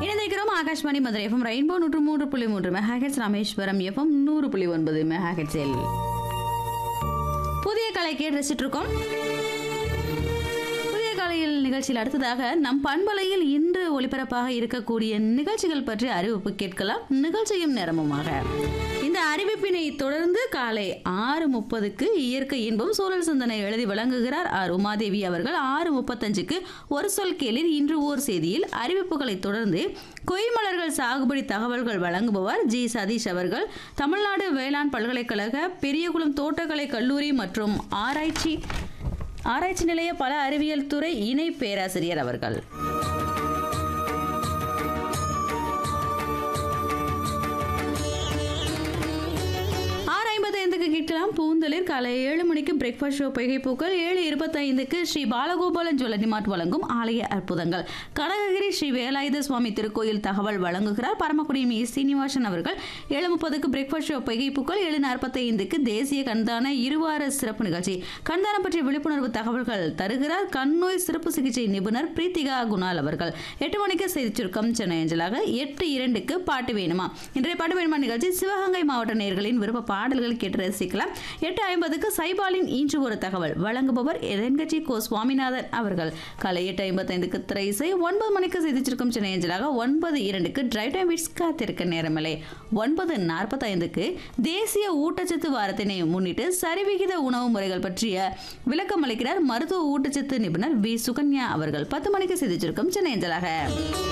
இணைந்திருக்கிறோம் Akashvani Madurai FM rainbow நூற்று மூன்று புள்ளி மூன்று மெகாஹெட்ஸ் ராமேஸ்வரம் எஃப்எம் நூறு புள்ளி ஒன்பது மெகாஹெட்ஸில் புதிய கலை கேட்டு ரசிச்சுட்டு இருக்கோம் புதிய கலையில் நிகழ்ச்சியில் அடுத்ததாக நம் பண்பலையில் இன்று ஒளிபரப்பாக இருக்கக்கூடிய நிகழ்ச்சிகள் பற்றி அறிவிப்பு கேட்கலாம் நிகழ்ச்சியும் நேரமுமாக இந்த அறிவிப்பினை தொடர்ந்து காலை ஆறு முப்பதுக்கு இயற்கை இன்பம் சூழல் சிந்தனை எழுதி வழங்குகிறார் ஆர் உமாதேவி அவர்கள் ஆறு முப்பத்தஞ்சுக்கு ஒரு சொல் கேளிர் இன்று ஓர் செய்தியில் அறிவிப்புகளை தொடர்ந்து கொய்மலர்கள் சாகுபடி தகவல்கள் வழங்குபவர் ஜி சதீஷ் அவர்கள் தமிழ்நாடு வேளாண் பல்கலைக்கழக பெரியகுளம் தோட்டக்கலை கல்லூரி மற்றும் ஆராய்ச்சி ஆராய்ச்சி நிலைய பல அறிவியல் துறை இணை பேராசிரியர் அவர்கள் ஆறு ஐம்பத்தைந்துக்கு கேட்கலாம் பூந்தளிர் காலை ஏழு மணிக்கு பிரேக்ஃபாஸ்ட் ஷோ பொய்கைப்பூக்கள் ஏழு இருபத்தைந்துக்கு ஸ்ரீ பாலகோபாலன் ஜுவல்லரி மார்ட் வழங்கும் ஆலய அற்புதங்கள் கனககிரி ஸ்ரீ வேலாயுத சுவாமி திருக்கோயில் தகவல் வழங்குகிறார் பரமக்குடி மீ சீனிவாசன் அவர்கள் ஏழு முப்பதுக்கு பிரேக்ஃபாஸ்ட் ஷோ பொய்கைப்பூக்கள் ஏழு நாற்பத்தைந்துக்கு தேசிய கண்தான இருவார சிறப்பு நிகழ்ச்சி கண்தானம் பற்றிய விழிப்புணர்வு தகவல்கள் தருகிறார் கண்ணோய் சிறப்பு சிகிச்சை நிபுணர் பிரீத்திகா குணால் அவர்கள் எட்டு மணிக்கு செய்தி சுருக்கம் சென்னை அஞ்சலாக எட்டு இரண்டுக்கு பாட்டு வேணுமா இன்றைய பாட்டு வேணுமா நிகழ்ச்சி சிவகங்கை மாவட்ட நேயர்களின் விருப்ப பாடல்கள் கேட்டு ரசிக்கலாம் எட்டு ஐம்பதுக்கு சைபாலின் இன்று ஒரு தகவல் வழங்குபவர் எதன்கட்சி கோ சுவாமிநாதன் அவர்கள் காலை எட்டு ஐம்பத்தைந்துக்கு திரை இசை ஒன்பது மணிக்கு செய்தி சுருக்கம் சென்னை அஞ்சலாக ஒன்பது இரண்டுக்கு டிரைவ் டைம் விட்ஸ் காத்திருக்க நேரமில்லை ஒன்பது நாற்பத்தைந்துக்கு தேசிய ஊட்டச்சத்து வாரத்தினை முன்னிட்டு சரிவிகித உணவு முறைகள் பற்றிய விளக்கம் அளிக்கிறார் மருத்துவ ஊட்டச்சத்து நிபுணர் வி சுகன்யா அவர்கள் பத்து மணிக்கு செய்தி சுருக்கம் சென்னை அஞ்சலாக